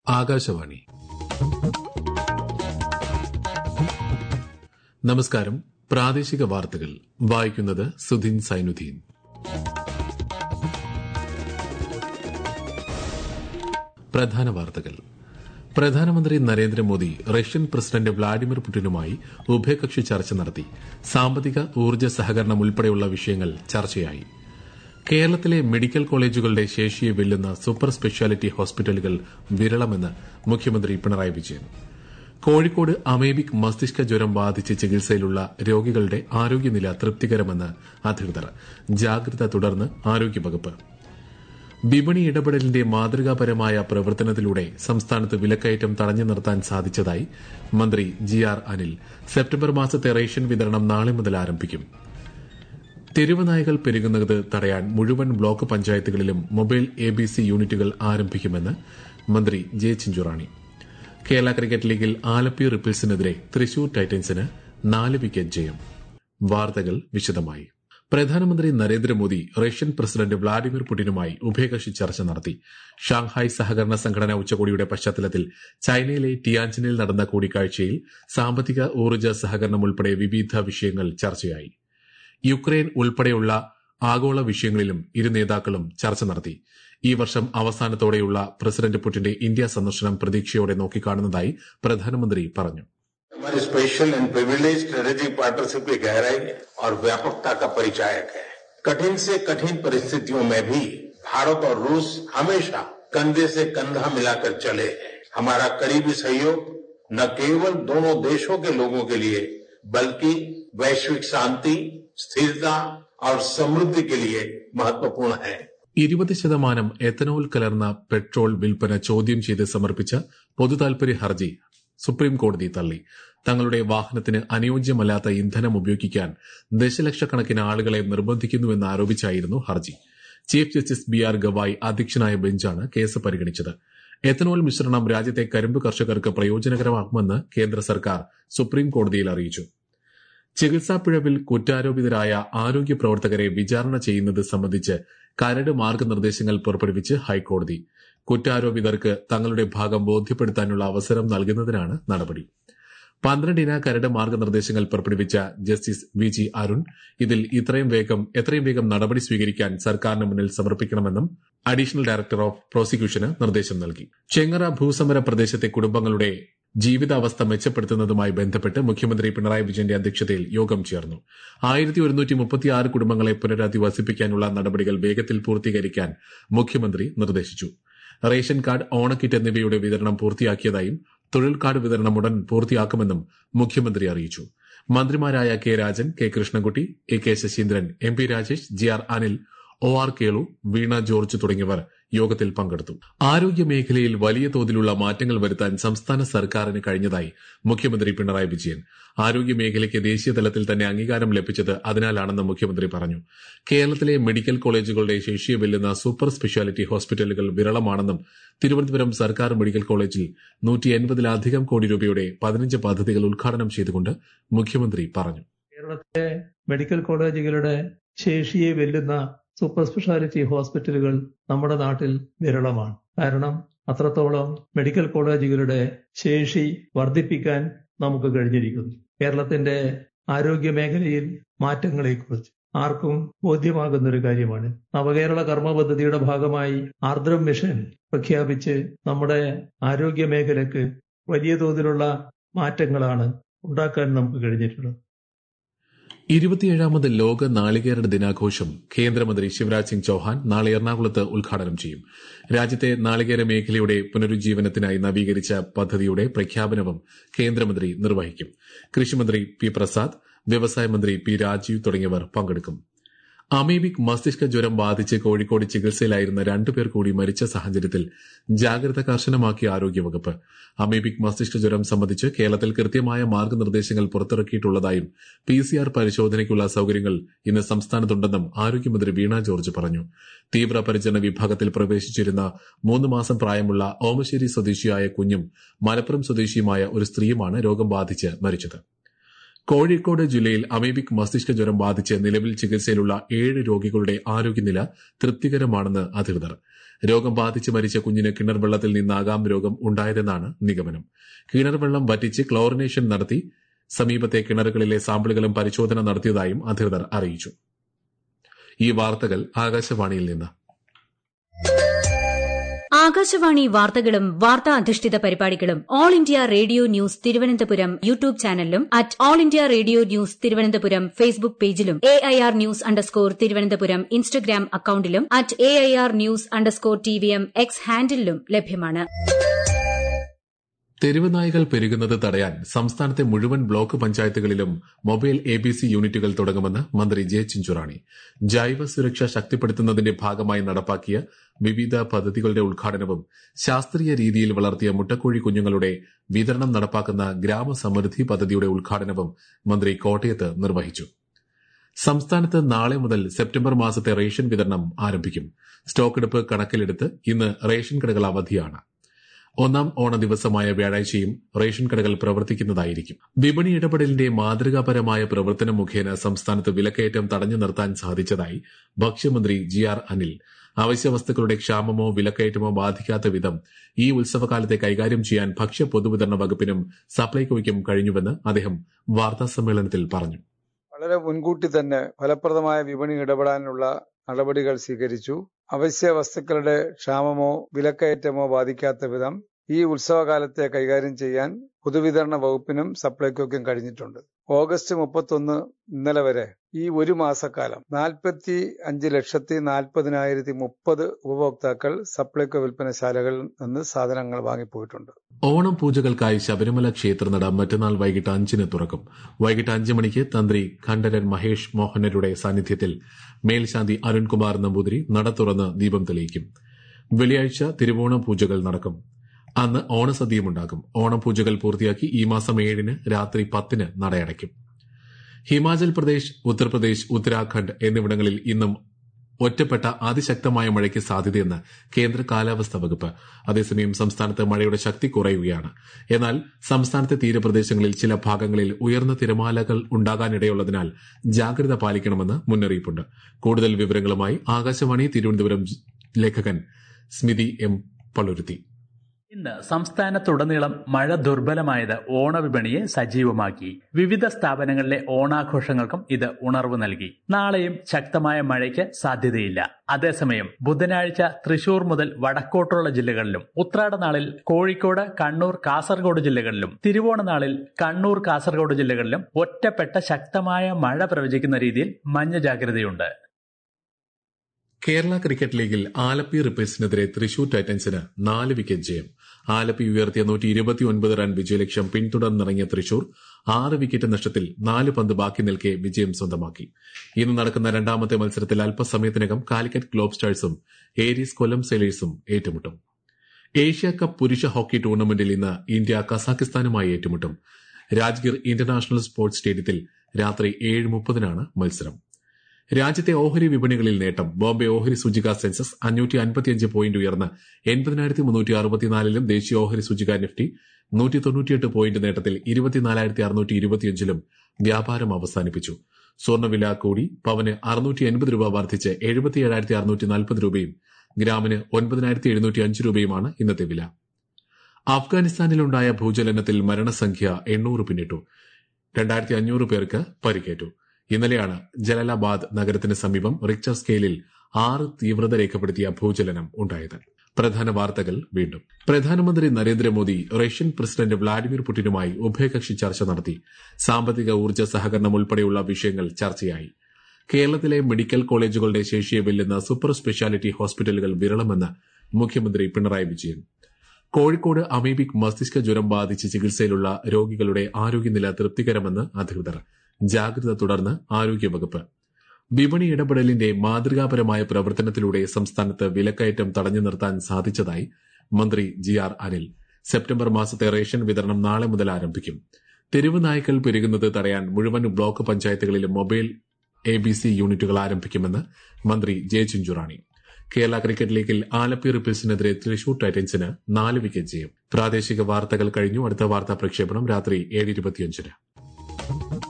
ആകാശവാണി നമസ്കാരം പ്രാദേശിക വാർത്തകൾ വായിക്കുന്നത് സുധിൻ സൈനുദ്ദീൻ പ്രധാന വാർത്തകൾ പ്രധാനമന്ത്രി നരേന്ദ്രമോദി റഷ്യൻ പ്രസിഡന്റ് വ്ളാഡിമിർ പുടിനുമായി ഉഭയകക്ഷി ചർച്ച നടത്തി സാമ്പത്തിക ഊർജ്ജ സഹകരണം ഉൾപ്പെടെയുള്ള വിഷയങ്ങൾ ചർച്ചയായി കേരളത്തിലെ മെഡിക്കൽ കോളേജുകളുടെ ശേഷിയെ വെല്ലുന്ന സൂപ്പർ സ്പെഷ്യാലിറ്റി ഹോസ്പിറ്റലുകൾ വിരളമെന്ന് മുഖ്യമന്ത്രി പിണറായി വിജയൻ കോഴിക്കോട് അമേബിക് മസ്തിഷ്ക ജ്വരം ബാധിച്ച് ചികിത്സയിലുള്ള രോഗികളുടെ ആരോഗ്യനില തൃപ്തികരമെന്ന് അധികൃതർ ജാഗ്രത തുടർന്ന് ആരോഗ്യവകുപ്പ് വിപണി ഇടപെടലിന്റെ മാതൃകാപരമായ പ്രവർത്തനത്തിലൂടെ സംസ്ഥാനത്ത് വിലക്കയറ്റം തടഞ്ഞു നിർത്താൻ സാധിച്ചതായി മന്ത്രി ജി ആർ അനിൽ സെപ്റ്റംബർ മാസത്തെ റേഷൻ വിതരണം നാളെ മുതൽ ആരംഭിക്കും തെരുവുനായകൾ പെരുകുന്നത് തടയാൻ മുഴുവൻ ബ്ലോക്ക് പഞ്ചായത്തുകളിലും മൊബൈൽ എ ബി സി യൂണിറ്റുകൾ ആരംഭിക്കുമെന്ന് മന്ത്രി ജെ ചിഞ്ചുറാണി കേരള ക്രിക്കറ്റ് ലീഗിൽ ആലപ്പി റിപ്പിൾസിനെതിരെ തൃശൂർ ടൈറ്റൻസിന് നാല് വിക്കറ്റ് ജയം വാർത്തകൾ വിശദമായി പ്രധാനമന്ത്രി നരേന്ദ്രമോദി റഷ്യൻ പ്രസിഡന്റ് വ്ളാഡിമിർ പുടിനുമായി ഉഭയകക്ഷി ചർച്ച നടത്തി ഷാങ്ഹായ് സഹകരണ സംഘടന ഉച്ചകോടിയുടെ പശ്ചാത്തലത്തിൽ ചൈനയിലെ ടിയാൻജിനിൽ നടന്ന കൂടിക്കാഴ്ചയിൽ സാമ്പത്തിക ഊർജ്ജ സഹകരണം ഉൾപ്പെടെ വിവിധ വിഷയങ്ങൾ ചർച്ചയായി യുക്രൈൻ ഉൾപ്പെടെയുള്ള ആഗോള വിഷയങ്ങളിലും ഇരു നേതാക്കളും ചർച്ച നടത്തി ഈ വർഷം അവസാനത്തോടെയുള്ള പ്രസിഡന്റ് പുടിന്റെ ഇന്ത്യ സന്ദർശനം പ്രതീക്ഷയോടെ നോക്കിക്കാണുന്നതായി പ്രധാനമന്ത്രി പറഞ്ഞു हमारी special and privilege strategic partnership की गहराई और व्यापकता का परिचायक है कठिन से कठिन परिस्थितियों में भी भारत और रूस हमेशा कंधे से कंधा मिलाकर चले हैं हमारा करीबी सहयोग न केवल दोनों देशों के लोगों के लिए बल्कि वैश्विक शांति स्थिरता और समृद्धि के लिए महत्वपूर्ण है ഇരുപത് ശതമാനം എത്തനോൾ കലർന്ന പെട്രോൾ വിൽപ്പന ചോദ്യം ചെയ്ത് സമർപ്പിച്ച പൊതുതാൽപര്യ ഹർജി സുപ്രീം കോടതി തള്ളി തങ്ങളുടെ വാഹനത്തിന് അനുയോജ്യമല്ലാത്ത ഇന്ധനം ഉപയോഗിക്കാൻ ദശലക്ഷക്കണക്കിന് ആളുകളെ നിർബന്ധിക്കുന്നുവെന്ന് ആരോപിച്ചായിരുന്നു ഹർജി chief justice B R Gavai അധ്യക്ഷനായ ബെഞ്ചാണ് കേസ് പരിഗണിച്ചത് എത്തനോൾ മിശ്രണം രാജ്യത്തെ കരിമ്പ് കർഷകർക്ക് പ്രയോജനകരമാകുമെന്ന് കേന്ദ്ര സർക്കാർ സുപ്രീം കോടതിയിൽ അറിയിച്ചു ചികിത്സാ പിഴവിൽ കുറ്റാരോപിതരായ ആരോഗ്യ പ്രവർത്തകരെ വിചാരണ ചെയ്യുന്നത് സംബന്ധിച്ച് കരട് മാർഗനിർദ്ദേശങ്ങൾ പുറപ്പെടുവിച്ച് ഹൈക്കോടതി കുറ്റാരോപിതർക്ക് തങ്ങളുടെ ഭാഗം ബോധ്യപ്പെടുത്താനുള്ള അവസരം നൽകുന്നതിനാണ് നടപടി പന്ത്രണ്ടിന കരട് മാർഗനിർദ്ദേശങ്ങൾ പുറപ്പെടുവിച്ച ജസ്റ്റിസ് വി ജി അരുൺ ഇതിൽ ഇത്രയും വേഗം എത്രയും വേഗം നടപടി സ്വീകരിക്കാൻ സർക്കാരിന് മുന്നിൽ സമർപ്പിക്കണമെന്നും അഡീഷണൽ ഡയറക്ടർ ഓഫ് പ്രോസിക്യൂഷന് നിർദ്ദേശം നൽകി ചെങ്ങറ ഭൂസമര പ്രദേശത്തെ കുടുംബങ്ങളുടെ ജീവിതാവസ്ഥ മെച്ചപ്പെടുത്തുന്നതുമായി ബന്ധപ്പെട്ട് മുഖ്യമന്ത്രി പിണറായി വിജയന്റെ അധ്യക്ഷതയിൽ യോഗം ചേർന്നു ആയിരത്തി ഒരുന്നൂറ്റി മുപ്പത്തിയാറ് കുടുംബങ്ങളെ പുനരധിവസിപ്പിക്കാനുള്ള നടപടികൾ വേഗത്തിൽ പൂർത്തീകരിക്കാൻ മുഖ്യമന്ത്രി നിർദ്ദേശിച്ചു റേഷൻ കാർഡ് ഓണക്കിറ്റ് എന്നിവയുടെ വിതരണം പൂർത്തിയാക്കിയതായും തൊഴിൽ കാർഡ് വിതരണം ഉടൻ പൂർത്തിയാക്കുമെന്നും മുഖ്യമന്ത്രി അറിയിച്ചു മന്ത്രിമാരായ K Rajan K Krishnankutty A K Saseendran M P Rajesh G R Anil O R Kelu Veena George തുടങ്ങിയവർ യോഗത്തിൽ പങ്കെടുത്തു ആരോഗ്യ മേഖലയിൽ വലിയ തോതിലുള്ള മാറ്റങ്ങൾ വരുത്താൻ സംസ്ഥാന സർക്കാരിന് കഴിഞ്ഞതായി മുഖ്യമന്ത്രി പിണറായി വിജയൻ ആരോഗ്യ മേഖലയ്ക്ക് ദേശീയ തലത്തിൽ തന്നെ അംഗീകാരം ലഭിച്ചത് അതിനാലാണെന്ന് മുഖ്യമന്ത്രി പറഞ്ഞു കേരളത്തിലെ മെഡിക്കൽ കോളേജുകളുടെ ശേഷിയെ വെല്ലുന്ന സൂപ്പർ സ്പെഷ്യാലിറ്റി ഹോസ്പിറ്റലുകൾ വിരളമാണെന്നും തിരുവനന്തപുരം സർക്കാർ മെഡിക്കൽ കോളേജിൽ നൂറ്റി എൺപതിലധികം കോടി രൂപയുടെ പതിനഞ്ച് പദ്ധതികൾ ഉദ്ഘാടനം ചെയ്തുകൊണ്ട് മുഖ്യമന്ത്രി പറഞ്ഞു കേരളത്തിലെ മെഡിക്കൽ കോളേജുകളുടെ ശേഷിയെ വെല്ലുന്ന സൂപ്പർ സ്പെഷ്യാലിറ്റി ഹോസ്പിറ്റലുകൾ നമ്മുടെ നാട്ടിൽ വിരളമാണ് കാരണം അത്രത്തോളം മെഡിക്കൽ കോളേജുകളുടെ ശേഷി വർദ്ധിപ്പിക്കാൻ നമുക്ക് കഴിഞ്ഞിരിക്കുന്നു കേരളത്തിന്റെ ആരോഗ്യ മേഖലയിൽ മാറ്റങ്ങളെക്കുറിച്ച് ആർക്കും ബോധ്യമാകുന്ന ഒരു കാര്യമാണ് നവകേരള കർമ്മ പദ്ധതിയുടെ ഭാഗമായി ആർദ്രം മിഷൻ പ്രഖ്യാപിച്ച് നമ്മുടെ ആരോഗ്യ മേഖലക്ക് വലിയ തോതിലുള്ള മാറ്റങ്ങളാണ് ഉണ്ടാക്കാൻ നമുക്ക് കഴിഞ്ഞിട്ടുള്ളത് ഇരുപത്തിയേഴാമത് ലോക നാളികേര ദിനാഘോഷം കേന്ദ്രമന്ത്രി ശിവരാജ് സിംഗ് ചൌഹാൻ നാളെ എറണാകുളത്ത് ഉദ്ഘാടനം ചെയ്യും രാജ്യത്തെ നാളികേര മേഖലയുടെ പുനരുജ്ജീവനത്തിനായി നവീകരിച്ച പദ്ധതിയുടെ പ്രഖ്യാപനവും കേന്ദ്രമന്ത്രി നിർവഹിക്കും കൃഷിമന്ത്രി പി പ്രസാദ് വ്യവസായ മന്ത്രി പി രാജീവ് തുടങ്ങിയവർ പങ്കെടുക്കും അമീബിക് മസ്തിഷ്ക ജ്വരം ബാധിച്ച് കോഴിക്കോട് ചികിത്സയിലായിരുന്ന രണ്ടുപേർ കൂടി മരിച്ച സാഹചര്യത്തിൽ ജാഗ്രത കർശനമാക്കിയ ആരോഗ്യവകുപ്പ് അമീബിക് മസ്തിഷ്ക ജ്വരം സംബന്ധിച്ച് കേരളത്തിൽ കൃത്യമായ മാർഗനിർദ്ദേശങ്ങൾ പുറത്തിറക്കിയിട്ടുള്ളതായും പി സി ആർ പരിശോധനയ്ക്കുള്ള സൌകര്യങ്ങൾ ഇന്ന് സംസ്ഥാനത്തുണ്ടെന്നും ആരോഗ്യമന്ത്രി വീണ ജോർജ് പറഞ്ഞു തീവ്രപരിചരണ വിഭാഗത്തിൽ പ്രവേശിച്ചിരുന്ന മൂന്ന് മാസം പ്രായമുള്ള ഓമശ്ശേരി സ്വദേശിയായ കുഞ്ഞും മലപ്പുറം സ്വദേശിയുമായ ഒരു സ്ത്രീയുമാണ് രോഗം ബാധിച്ച് മരിച്ചത് കോഴിക്കോട് ജില്ലയിൽ അമീബിക് മസ്തിഷ്ക ജ്വരം ബാധിച്ച് നിലവിൽ ചികിത്സയിലുള്ള ഏഴ് രോഗികളുടെ ആരോഗ്യനില തൃപ്തികരമാണെന്ന് അധികൃതർ രോഗം ബാധിച്ച് മരിച്ച കുഞ്ഞിന് കിണർ വെള്ളത്തിൽ നിന്നാകാം രോഗം ഉണ്ടായതെന്നാണ് നിഗമനം കിണർ വെള്ളം വറ്റിച്ച് ക്ലോറിനേഷൻ നടത്തി സമീപത്തെ കിണറുകളിലെ സാമ്പിളുകളും പരിശോധന നടത്തിയതായും അധികൃതർ അറിയിച്ചു ഈ വാർത്തകൾ ആകാശവാണിയിൽ നിന്ന് ആകാശവാണി വാർത്തകളും വാർത്താ അധിഷ്ഠിത പരിപാടികളും All India Radio News Thiruvananthapuram YouTube ചാനലിലും at All India Radio News Thiruvananthapuram Facebook പേജിലും A I R news underscore Thiruvananthapuram Instagram അക്കൌണ്ടിലും at A I R news underscore T V M X ഹാൻഡിലും ലഭ്യമാണ് തെരുവ് നായ്കൾ പെരുകുന്നത് തടയാൻ സംസ്ഥാനത്തെ മുഴുവൻ ബ്ലോക്ക് പഞ്ചായത്തുകളിലും മൊബൈൽ എ ബി സി യൂണിറ്റുകൾ തുടങ്ങുമെന്ന് മന്ത്രി ജെ ചിഞ്ചുറാണി ജൈവ സുരക്ഷ ശക്തിപ്പെടുത്തുന്നതിന്റെ ഭാഗമായി നടപ്പാക്കിയ വിവിധ പദ്ധതികളുടെ ഉദ്ഘാടനവും ശാസ്ത്രീയ രീതിയിൽ വളർത്തിയ മുട്ടക്കോഴി കുഞ്ഞുങ്ങളുടെ വിതരണം നടപ്പാക്കുന്ന ഗ്രാമസമൃദ്ധി പദ്ധതിയുടെ ഉദ്ഘാടനവും മന്ത്രി കോട്ടയത്ത് നിർവഹിച്ചു സംസ്ഥാനത്ത് നാളെ മുതൽ സെപ്റ്റംബർ മാസത്തെ റേഷൻ വിതരണം ആരംഭിക്കും സ്റ്റോക്ക് എടുപ്പ് കണക്കിലെടുത്ത് ഇന്ന് റേഷൻ കടകൾ അവധിയാണ് ഒന്നാം ഓണ ദിവസമായ വ്യാഴാഴ്ചയും റേഷൻ കടകൾ പ്രവർത്തിക്കുന്നതായിരിക്കും വിപണി ഇടപെടലിന്റെ മാതൃകാപരമായ പ്രവർത്തനം മുഖേന സംസ്ഥാനത്ത് വിലക്കയറ്റം തടഞ്ഞു നിർത്താൻ സാധിച്ചതായി ഭക്ഷ്യമന്ത്രി ജി ആർ അനിൽ അവശ്യവസ്തുക്കളുടെ ക്ഷാമമോ വിലക്കയറ്റമോ ബാധിക്കാത്ത വിധം ഈ ഉത്സവകാലത്തെ കൈകാര്യം ചെയ്യാൻ ഭക്ഷ്യ പൊതുവിതരണ വകുപ്പിനും സപ്ലൈകോയ്ക്കും കഴിഞ്ഞുവെന്ന് അദ്ദേഹം വാർത്താസമ്മേളനത്തിൽ പറഞ്ഞു വളരെ മുൻകൂട്ടി തന്നെ ഫലപ്രദമായ വിപണി ഇടപെടാനുള്ള നടപടികൾ സ്വീകരിച്ചു അവശ്യ വസ്തുക്കളുടെ ക്ഷാമമോ വിലക്കയറ്റമോ ബാധിക്കാത്ത വിധം ഈ ഉത്സവകാലത്തെ കൈകാര്യം ചെയ്യാൻ പൊതുവിതരണ വകുപ്പിനും സപ്ലൈകോയ്ക്കും കഴിഞ്ഞിട്ടുണ്ട് ഓഗസ്റ്റ് മുപ്പത്തൊന്ന് ഇന്നലെ വരെ ഈ ഒരു മാസക്കാലം നാൽപ്പത്തി അഞ്ച് ലക്ഷത്തി നാൽപ്പതിനായിരത്തി മുപ്പത് ഉപഭോക്താക്കൾ സപ്ലൈകോ വിൽപ്പനശാലകളിൽ നിന്ന് സാധനങ്ങൾ വാങ്ങിപ്പോയിട്ടുണ്ട് ഓണം പൂജകൾക്കായി ശബരിമല ക്ഷേത്രനട മറ്റന്നാൾ വൈകിട്ട് അഞ്ചിന് തുറക്കും വൈകിട്ട് അഞ്ച് മണിക്ക് തന്ത്രി ഖണ്ഡരൻ മഹേഷ് മോഹനരുടെ സാന്നിധ്യത്തിൽ മേൽശാന്തി അരുൺകുമാർ നമ്പൂതിരി നട തുറന്ന് ദീപം തെളിയിക്കും വെള്ളിയാഴ്ച തിരുവോണ പൂജകൾ നടക്കും അന്ന് ഓണസദ്യയുമുണ്ടാകും ഓണപൂജകൾ പൂർത്തിയാക്കി ഈ മാസം ഏഴിന് രാത്രി പത്തിന് നടയടയ്ക്കും ഹിമാചൽ പ്രദേശ് ഉത്തർപ്രദേശ് ഉത്തരാഖണ്ഡ് എന്നിവിടങ്ങളിൽ ഇന്നും ഒറ്റപ്പെട്ട അതിശക്തമായ മഴയ്ക്ക് സാധ്യതയെന്ന് കേന്ദ്ര കാലാവസ്ഥാ വകുപ്പ് അതേസമയം സംസ്ഥാനത്ത് മഴയുടെ ശക്തി കുറയുകയാണ് എന്നാൽ സംസ്ഥാനത്തെ തീരപ്രദേശങ്ങളിൽ ചില ഭാഗങ്ങളിൽ ഉയർന്ന തിരമാലകൾ ഉണ്ടാകാനിടയുള്ളതിനാൽ ജാഗ്രത പാലിക്കണമെന്ന് മുന്നറിയിപ്പുണ്ട് കൂടുതൽ വിവരങ്ങളുമായി ആകാശവാണി തിരുവനന്തപുരം ലേഖകൻ സ്മിതി എം പളുരുത്തി ഇന്ന് സംസ്ഥാനത്തുടനീളം മഴ ദുർബലമായത് ഓണവിപണിയെ സജീവമാക്കി വിവിധ സ്ഥാപനങ്ങളിലെ ഓണാഘോഷങ്ങൾക്കും ഇത് ഉണർവ് നൽകി നാളെയും ശക്തമായ മഴയ്ക്ക് സാധ്യതയില്ല അതേസമയം ബുധനാഴ്ച തൃശൂർ മുതൽ വടക്കോട്ടുള്ള ജില്ലകളിലും ഉത്രാടനാളിൽ കോഴിക്കോട് കണ്ണൂർ കാസർഗോഡ് ജില്ലകളിലും തിരുവോണനാളിൽ കണ്ണൂർ കാസർഗോഡ് ജില്ലകളിലും ഒറ്റപ്പെട്ട ശക്തമായ മഴ പ്രവചിക്കുന്ന രീതിയിൽ മഞ്ഞ ജാഗ്രതയുണ്ട് കേരള ക്രിക്കറ്റ് ലീഗിൽ ആലപ്പി റിപ്പേഴ്സിനെതിരെ തൃശൂർ ടൈറ്റൻസിന് നാല് വിക്കറ്റ് ജയം ആലപ്പി ഉയർത്തിയ നൂറ്റി ഇരുപത്തിയൊൻപത് റൺ വിജയലക്ഷ്യം പിന്തുടർന്നിറങ്ങിയ തൃശൂർ ആറ് വിക്കറ്റ് നഷ്ടത്തിൽ നാല് പന്ത് ബാക്കി നിൽക്കെ വിജയം സ്വന്തമാക്കി ഇന്ന് നടക്കുന്ന രണ്ടാമത്തെ മത്സരത്തിൽ അല്പസമയത്തിനകം കാലിക്കറ്റ് ഗ്ലോബ് സ്റ്റാഴ്സും ഏരീസ് കൊല്ലം സെയിലേഴ്സും ഏറ്റുമുട്ടും ഏഷ്യ കപ്പ് പുരുഷ ഹോക്കി ടൂർണമെന്റിൽ ഇന്ന് ഇന്ത്യ കസാഖിസ്ഥാനുമായി ഏറ്റുമുട്ടും രാജ്ഗീർ ഇന്റർനാഷണൽ സ്പോർട്സ് സ്റ്റേഡിയത്തിൽ രാത്രി ഏഴ് മുപ്പതിനാണ് മത്സരം രാജ്യത്തെ ഓഹരി വിപണികളിൽ നേട്ടം ബോംബെ ഓഹരി സൂചിക സെൻസസ് അഞ്ഞൂറ്റി അൻപത്തിയഞ്ച് പോയിന്റ് ഉയർന്ന് എൺപതിനായിരത്തി മുന്നൂറ്റി അറുപത്തിനാലിലും ദേശീയ ഓഹരി സൂചിക നിഫ്റ്റി നൂറ്റി തൊണ്ണൂറ്റിയെട്ട് പോയിന്റ് നേട്ടത്തിൽ ഇരുപത്തിനാലായിരത്തി അറുന്നൂറ്റി ഇരുപത്തിയഞ്ചിലും വ്യാപാരം അവസാനിപ്പിച്ചു സ്വർണ്ണവില കൂടി പവന് അറുന്നൂറ്റി എൺപത് രൂപ വർദ്ധിച്ച് എഴുപത്തിയേഴായിരത്തി അറുന്നൂറ്റി നാൽപ്പത് രൂപയും ഗ്രാമിന് ഒൻപതിനായിരത്തി എഴുന്നൂറ്റി അഞ്ച് രൂപയുമാണ് ഇന്നത്തെ വില അഫ്ഗാനിസ്ഥാനിലുണ്ടായ ഭൂചലനത്തിൽ മരണസംഖ്യ എണ്ണൂറ് പിന്നിട്ടു രണ്ടായിരത്തി അഞ്ഞൂറ് പേർക്ക് പരിക്കേറ്റു ഇന്നലെയാണ് ജലാലാബാദ് നഗരത്തിന് സമീപം റിക്ടർ സ്കെയിലിൽ ആറ് തീവ്രത രേഖപ്പെടുത്തിയ ഭൂചലനം ഉണ്ടായത് പ്രധാന വാർത്തകൾ വീണ്ടും പ്രധാനമന്ത്രി നരേന്ദ്രമോദി റഷ്യൻ പ്രസിഡന്റ് വ്ളാഡിമിർ പുടിനുമായി ഉഭയകക്ഷി ചർച്ച നടത്തി സാമ്പത്തിക ഊർജ്ജ സഹകരണം ഉൾപ്പെടെയുള്ള വിഷയങ്ങൾ ചർച്ചയായി കേരളത്തിലെ മെഡിക്കൽ കോളേജുകളുടെ ശേഷിയെ വെല്ലുന്ന സൂപ്പർ സ്പെഷ്യാലിറ്റി ഹോസ്പിറ്റലുകൾ വിരളമെന്ന് മുഖ്യമന്ത്രി പിണറായി വിജയൻ കോഴിക്കോട് അമീബിക് മസ്തിഷ്ക ജ്വരം ബാധിച്ച് ചികിത്സയിലുള്ള രോഗികളുടെ ആരോഗ്യനില തൃപ്തികരമെന്ന് അധികൃതർ ജാഗ്രത തുടർന്ന് ആരോഗ്യവകുപ്പ് വിപണി ഇടപെടലിന്റെ മാതൃകാപരമായ പ്രവർത്തനത്തിലൂടെ സംസ്ഥാനത്ത് വിലക്കയറ്റം തടഞ്ഞു നിർത്താൻ സാധിച്ചതായി മന്ത്രി ജി ആർ അനിൽ സെപ്റ്റംബർ മാസത്തെ റേഷൻ വിതരണം നാളെ മുതൽ ആരംഭിക്കും തെരുവ് നായ്ക്കൾ പെരുകുന്നത് തടയാൻ മുഴുവൻ ബ്ലോക്ക് പഞ്ചായത്തുകളിലും മൊബൈൽ എ ബി സി യൂണിറ്റുകൾ ആരംഭിക്കുമെന്ന് മന്ത്രി ജെ ചിഞ്ചുറാണി കേരള ക്രിക്കറ്റ് ലീഗിൽ ആലപ്പി റിപ്പിൾസിനെതിരെ തൃശൂർ ടൈറ്റൻസിന് നാല് വിക്കറ്റ് ജയം പ്രാദേശിക വാർത്തകൾ കഴിഞ്ഞു അടുത്ത വാർത്താ പ്രക്ഷേപണം രാത്രി ഏഴ് ഇരുപത്തിയഞ്ചിന്